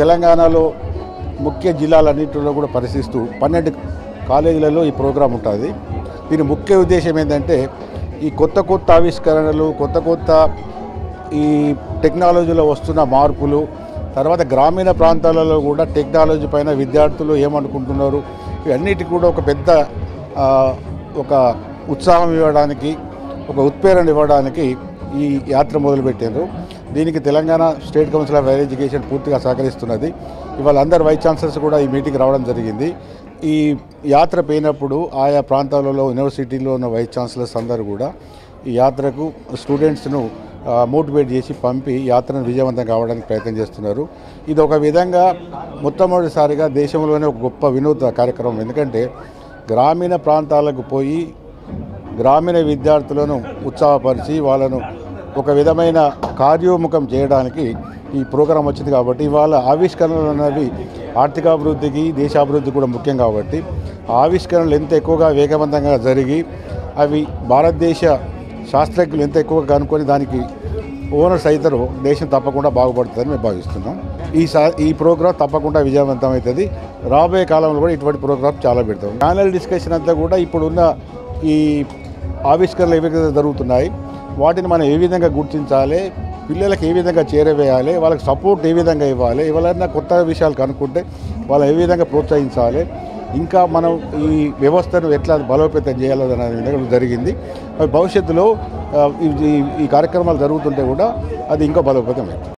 తెలంగాణలో ముఖ్య జిల్లాలన్నింటిలో కూడా పరిశీలిస్తూ పన్నెండు కాలేజీలలో ఈ ప్రోగ్రాం ఉంటుంది దీని ముఖ్య ఉద్దేశం ఏంటంటే ఈ కొత్త కొత్త ఆవిష్కరణలు కొత్త కొత్త ఈ టెక్నాలజీలో వస్తున్న మార్పులు తర్వాత గ్రామీణ ప్రాంతాలలో కూడా టెక్నాలజీ పైన విద్యార్థులు ఏమనుకుంటున్నారు ఇవన్నిటికి కూడా ఒక పెద్ద ఆ, ఒక ఉత్సాహం ఇవ్వడానికి ఒక ఉత్ప్రేరణ ఇవ్వడానికి ఈ యాత్ర మొదలుపెట్టారు దీనికి Telangana state council of higher education పూర్తిగా సహకరిస్తున్నది ఇవాళ అందరు వైస్ ఛాన్సలర్స్ కూడా ఈ మీటింగ్ రావడం జరిగింది ఈ యాత్ర పోయినప్పుడు ఆయా ప్రాంతాలలో యూనివర్సిటీలో ఉన్న వైస్ ఛాన్సలర్స్ అందరూ కూడా ఈ యాత్రకు స్టూడెంట్స్ను మోటివేట్ చేసి పంపి యాత్రను విజయవంతం కావడానికి ప్రయత్నం చేస్తున్నారు ఇది ఒక విధంగా మొట్టమొదటిసారిగా దేశంలోనే ఒక గొప్ప వినూత్న కార్యక్రమం ఎందుకంటే గ్రామీణ ప్రాంతాలకు పోయి గ్రామీణ విద్యార్థులను ఉత్సాహపరిచి వాళ్ళను ఒక విధమైన కార్యోముఖం చేయడానికి ఈ ప్రోగ్రాం వచ్చింది కాబట్టి ఇవాళ ఆవిష్కరణలు అనేవి ఆర్థికాభివృద్ధికి దేశాభివృద్ధి కూడా ముఖ్యం కాబట్టి ఆ ఆవిష్కరణలు ఎంత ఎక్కువగా వేగవంతంగా జరిగి అవి భారతదేశ శాస్త్రజ్ఞులు ఎంత ఎక్కువగా కనుక్కొని దానికి ఓనర్స్ అవుతారో దేశం తప్పకుండా బాగుపడుతుందని మేము భావిస్తున్నాం ఈ సా ఈ ప్రోగ్రాం తప్పకుండా విజయవంతం అవుతుంది రాబోయే కాలంలో కూడా ఇటువంటి ప్రోగ్రామ్ చాలా పెడతాం ప్యానల్ డిస్కషన్ అంతా కూడా ఇప్పుడున్న ఈ ఆవిష్కరణలు ఏ విధంగా జరుగుతున్నాయి వాటిని మనం ఏ విధంగా గుర్తించాలి పిల్లలకు ఏ విధంగా చేరవేయాలి వాళ్ళకి సపోర్ట్ ఏ విధంగా ఇవ్వాలి ఎవరైనా కొత్త విషయాలు కనుక్కుంటే వాళ్ళు ఏ విధంగా ప్రోత్సహించాలి ఇంకా మనం ఈ వ్యవస్థను ఎట్లా బలోపేతం చేయాలనే విధంగా జరిగింది మరి భవిష్యత్తులో ఆ, ఈ ఈ కార్యక్రమాలు జరుగుతుంటే కూడా అది ఇంకా బలోపేతం అవుతుంది